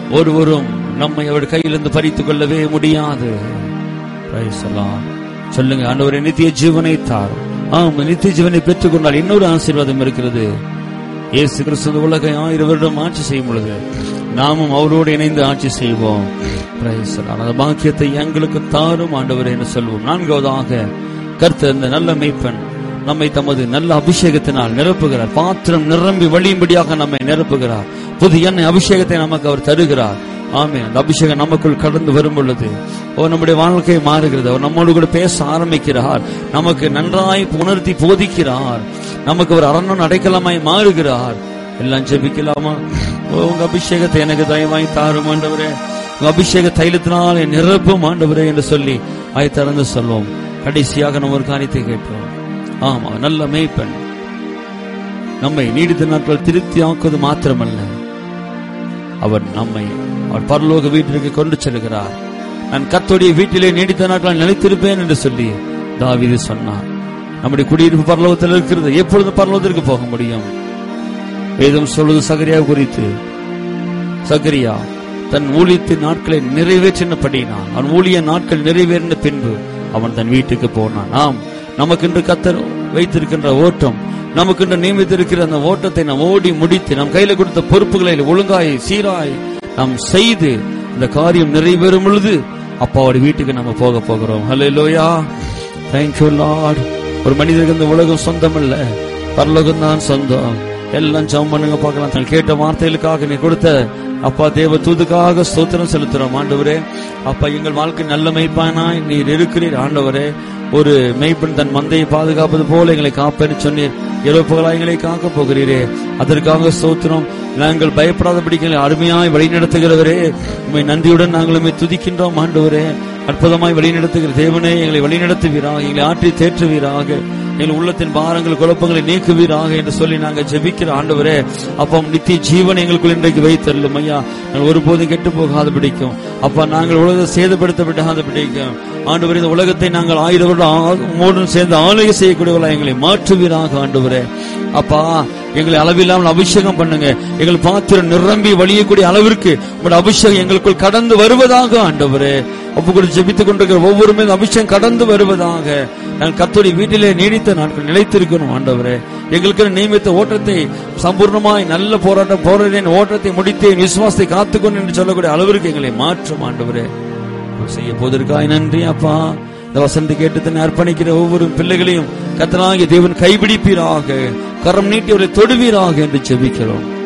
ஒருவரும் நம்மை அவர் கையிலிருந்து பறித்துக் கொள்ளவே முடியாது Praise the Lord. சொல்லுங்க ஆண்டவரே நித்திய ஜீவனை தார் ஆம் நித்திய ஜீவனை பெற்றுக்கொண்டால் இன்னொரு ஆசீர்வாதம் இருக்கிறது இயேசு கிறிஸ்து இந்த உலகை ஆயிரம் வருடம் ஆட்சி செய்யும் பொழுது நாமும் அவரோடு இணைந்து ஆட்சி செய்வோம் Praise the Lord. அந்த பாக்கியத்தை எங்களுக்கு தாரும் ஆண்டவரே என்று சொல்வோம் நான்காவதாக கர்த்தர் இந்த நல்ல மெய்ப்பன் நம்மை தமது நல்ல அபிஷேகத்தினால் நிரப்புகிறார் பாத்திரம் நிரம்பி வழியும்படியாக நம்மை நிரப்புகிறார் புது எண்ணெய் அபிஷேகத்தை நமக்கு அவர் தருகிறார் ஆமே அந்த அபிஷேகம் நமக்குள் கடந்து வரும் பொழுது ஓ நம்முடைய வாழ்க்கை மாறுகிறது அவர் நம்மோடு கூட பேச ஆரம்பிக்கிறார் நமக்கு நன்றாய் உணர்த்தி போதிக்கிறார் நமக்கு ஒரு அரண்மனை அடைக்கலமாய் மாறுகிறார் எல்லாம் ஜெபிக்கலாமா ஓ உங்க அபிஷேகத்தை எனக்கு தயவாய் தாரும் ஆண்டவரே உங்க அபிஷேக தைலத்தினால் என் நிரப்பும் ஆண்டவரே என்று சொல்லி ஆய் திறந்து சொல்வோம் கடைசியாக நம்ம ஒரு காரியத்தை கேட்போம் ஆமா நல்ல மேய்ப்பன் நம்மை நீடித்த நாட்கள் திருப்தி ஆக்குவது மாத்திரமல்ல அவர் நம்மை அவர் பரலோக வீட்டிற்கு கொண்டு செல்கிறார் நான் கர்த்தருடைய வீட்டிலே நீடித்த நாட்கள் நிலைத்திருப்பேன் என்று சொல்லி தாவீது சொன்னார் நம்முடைய குடியிருப்பு பரலோகத்தில் இருக்கிறது எப்பொழுது பரலோகத்திற்கு போக முடியும் வேதம் சொல்வது சகரியா குறித்து சகரியா தன் ஊழியத்தின் நாட்களை நிறைவேற்றினபடினான் அவன் ஊழிய நாட்கள் நிறைவேறின பின்பு அவன் தன் வீட்டுக்கு போனான் ஆம் நமக்கென்று கத்தர் வைத்திருக்கின்ற ஓட்டம் நமக்கென்று நியமித்திருக்கிற அந்த ஓட்டத்தை நாம் ஓடி முடித்து நம் கையில கொடுத்த பொறுப்புகளை ஒழுங்காய் சீராய் நாம் செய்து இந்த காரியம் நிறைவேறும் பொழுது அப்பாவோட வீட்டுக்கு நம்ம போக போகிறோம் ஹலோ லோயா தேங்க்யூ லார்ட் ஒரு மனிதருக்கு இந்த உலகம் சொந்தம் இல்ல பரலோகம் தான் சொந்தம் எல்லாம் ஜெபம் பண்ணுங்க பார்க்கலாம் தான் கேட்ட வார்த்தைகளுக்காக நீ கொடுத்த அப்பா தேவ தூதுக்காக ஸ்தோத்திரம் செலுத்துறோம் ஆண்டவரே அப்பா எங்கள் வாழ்க்கை நல்ல மெய்ப்பானாய் நீர் இருக்கிறீர் ஆண்டவரே ஒரு மெய்ப்பன் தன் மந்தையை பாதுகாப்பது போல எங்களை காப்பேன்னு சொன்னீர் இறப்புகளா எங்களை காக்க போகிறீரே அதற்காக ஸ்தோத்திரம் நாங்கள் பயப்படாதபடி எங்களை அருமையாய் வழிநடத்துகிறவரே உண்மை நன்றியுடன் நாங்கள் உம்மை துதிக்கின்றோம் ஆண்டவரே அற்புதமாய் வழிநடத்துகிற தேவனே எங்களை வழிநடத்துவீராக எங்களை ஆற்றி தேற்றுவீராக எங்கள் உள்ளத்தின் பாரங்கள் குழப்பங்களை நீக்குவீராக என்று சொல்லி நாங்கள் ஜெபிக்கிற ஆண்டவரே அப்பா நித்திய ஜீவன் எங்களுக்குள் இன்றைக்கு வைத்தருளும் ஐயா நாங்கள் ஒருபோதும் கெட்டு போகாத பிடிக்கும் அப்பா நாங்கள் உலகத்தை சேதப்படுத்த விடாத பிடிக்கும் ஆண்டவரே இந்த உலகத்தை நாங்கள் ஆயிரம் வருடம் மூடும் சேர்ந்து ஆளுகை செய்யக்கூடியவர்களா எங்களை மாற்றுவீராக ஆண்டவரே அப்பா எங்களை அளவில்லாமல் அபிஷேகம் பண்ணுங்க எங்கள் பாத்திரம் நிரம்பி வழியக்கூடிய அளவிற்கு உங்களுடைய அபிஷேகம் எங்களுக்குள் கடந்து வருவதாக ஆண்டவரே ஒப்பு கூட ஜெபித்துக் கொண்டிருக்கிற ஒவ்வொருமே இந்த அபிஷேகம் கடந்து வருவதாக நாங்கள் கத்தோடி வீட்டிலே நீடித்த நாட்கள் நிலைத்திருக்கணும் ஆண்டவரே எங்களுக்கு நியமித்த ஓட்டத்தை சம்பூர்ணமாய் நல்ல போராட்டம் போராடின ஓட்டத்தை முடித்தேன் விசுவாசத்தை காத்துக்கொண்டு என்று சொல்லக்கூடிய அளவிற்கு எங்களை மாற்றும் ஆண்டவரே செய்ய போவதற்காய் நன்றி அப்பா இந்த வசந்தி கேட்டு தன்னை அர்ப்பணிக்கிற ஒவ்வொரு பிள்ளைகளையும் கத்தனாகிய தேவன் கைபிடிப்பீராக கரம் நீட்டி அவரை தொடுவீராக என்று ஜெபிக்கிறோம்